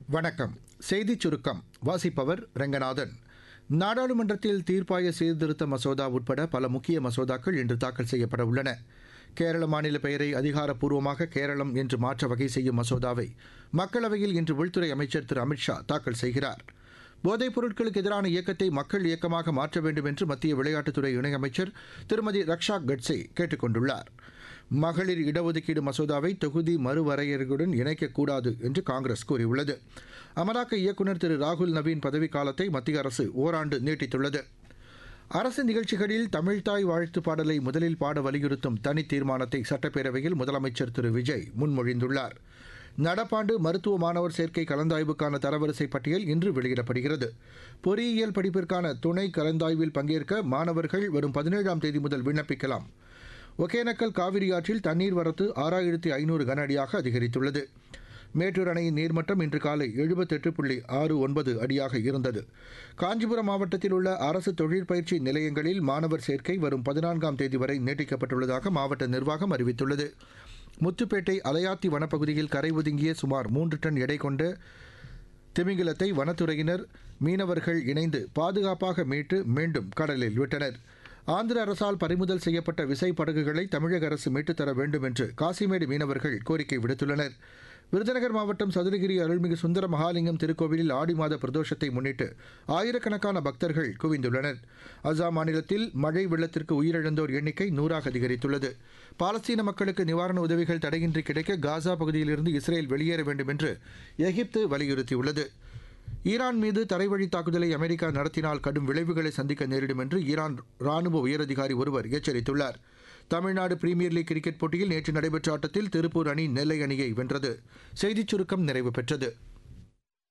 வணக்கம் செய்திச் சுருக்கம் வாசிப்பவர் ரங்கநாதன் நாடாளுமன்றத்தில் தீர்ப்பாய சீர்திருத்த மசோதா உட்பட பல முக்கிய மசோதாக்கள் இன்று தாக்கல் செய்யப்பட உள்ளன கேரள மாநில பெயரை அதிகாரப்பூர்வமாக கேரளம் என்று மாற்ற வகை செய்யும் மசோதாவை மக்களவையில் இன்று உள்துறை அமைச்சர் திரு அமித்ஷா தாக்கல் செய்கிறார் போதைப் பொருட்களுக்கு எதிரான இயக்கத்தை மக்கள் இயக்கமாக மாற்ற வேண்டும் என்று மத்திய விளையாட்டுத்துறை இணையமைச்சர் திருமதி ரக்ஷா கட்சே கேட்டுக் கொண்டுள்ளார் மகளிர் இடஒதுக்கீடு மசோதாவை தொகுதி மறுவரையறையுடன் இணைக்கக்கூடாது என்று காங்கிரஸ் கூறியுள்ளது அமலாக்க இயக்குநர் திரு ராகுல் நவீன் பதவிக்காலத்தை மத்திய அரசு ஓராண்டு நீட்டித்துள்ளது அரசு நிகழ்ச்சிகளில் தமிழ்தாய் வாழ்த்து பாடலை முதலில் பாட வலியுறுத்தும் தனி தீர்மானத்தை சட்டப்பேரவையில் முதலமைச்சர் திரு விஜய் முன்மொழிந்துள்ளார் நடப்பாண்டு மருத்துவ மாணவர் சேர்க்கை கலந்தாய்வுக்கான தரவரிசை பட்டியல் இன்று வெளியிடப்படுகிறது பொறியியல் படிப்பிற்கான துணை கலந்தாய்வில் பங்கேற்க மாணவர்கள் வரும் பதினேழாம் தேதி முதல் விண்ணப்பிக்கலாம் ஒகேனக்கல் காவிரி ஆற்றில் தண்ணீர் வரத்து ஆறாயிரத்தி ஐநூறு கன அடியாக அதிகரித்துள்ளது மேட்டூர் அணையின் நீர்மட்டம் இன்று காலை எழுபத்தெட்டு புள்ளி ஆறு ஒன்பது அடியாக இருந்தது காஞ்சிபுரம் மாவட்டத்தில் உள்ள அரசு தொழிற்பயிற்சி நிலையங்களில் மாணவர் சேர்க்கை வரும் பதினான்காம் தேதி வரை நீட்டிக்கப்பட்டுள்ளதாக மாவட்ட நிர்வாகம் அறிவித்துள்ளது முத்துப்பேட்டை அலையாத்தி வனப்பகுதியில் கரை ஒதுங்கிய சுமார் மூன்று டன் எடை கொண்ட திமிங்கிலத்தை வனத்துறையினர் மீனவர்கள் இணைந்து பாதுகாப்பாக மீட்டு மீண்டும் கடலில் விட்டனர் ஆந்திர அரசால் பறிமுதல் செய்யப்பட்ட விசை படகுகளை தமிழக அரசு மீட்டுத் தர வேண்டும் என்று காசிமேடு மீனவர்கள் கோரிக்கை விடுத்துள்ளனர் விருதுநகர் மாவட்டம் சதுரகிரி அருள்மிகு சுந்தர மகாலிங்கம் திருக்கோவிலில் ஆடி மாத பிரதோஷத்தை முன்னிட்டு ஆயிரக்கணக்கான பக்தர்கள் குவிந்துள்ளனர் அசாம் மாநிலத்தில் மழை வெள்ளத்திற்கு உயிரிழந்தோர் எண்ணிக்கை நூறாக அதிகரித்துள்ளது பாலஸ்தீன மக்களுக்கு நிவாரண உதவிகள் தடையின்றி கிடைக்க காசா பகுதியிலிருந்து இஸ்ரேல் வெளியேற வேண்டும் என்று எகிப்து வலியுறுத்தியுள்ளது ஈரான் மீது தரைவழி தாக்குதலை அமெரிக்கா நடத்தினால் கடும் விளைவுகளை சந்திக்க நேரிடும் என்று ஈரான் ராணுவ உயரதிகாரி ஒருவர் எச்சரித்துள்ளார் தமிழ்நாடு பிரீமியர் லீக் கிரிக்கெட் போட்டியில் நேற்று நடைபெற்ற ஆட்டத்தில் திருப்பூர் அணி நெல்லை அணியை வென்றது செய்திச் சுருக்கம் நிறைவு பெற்றது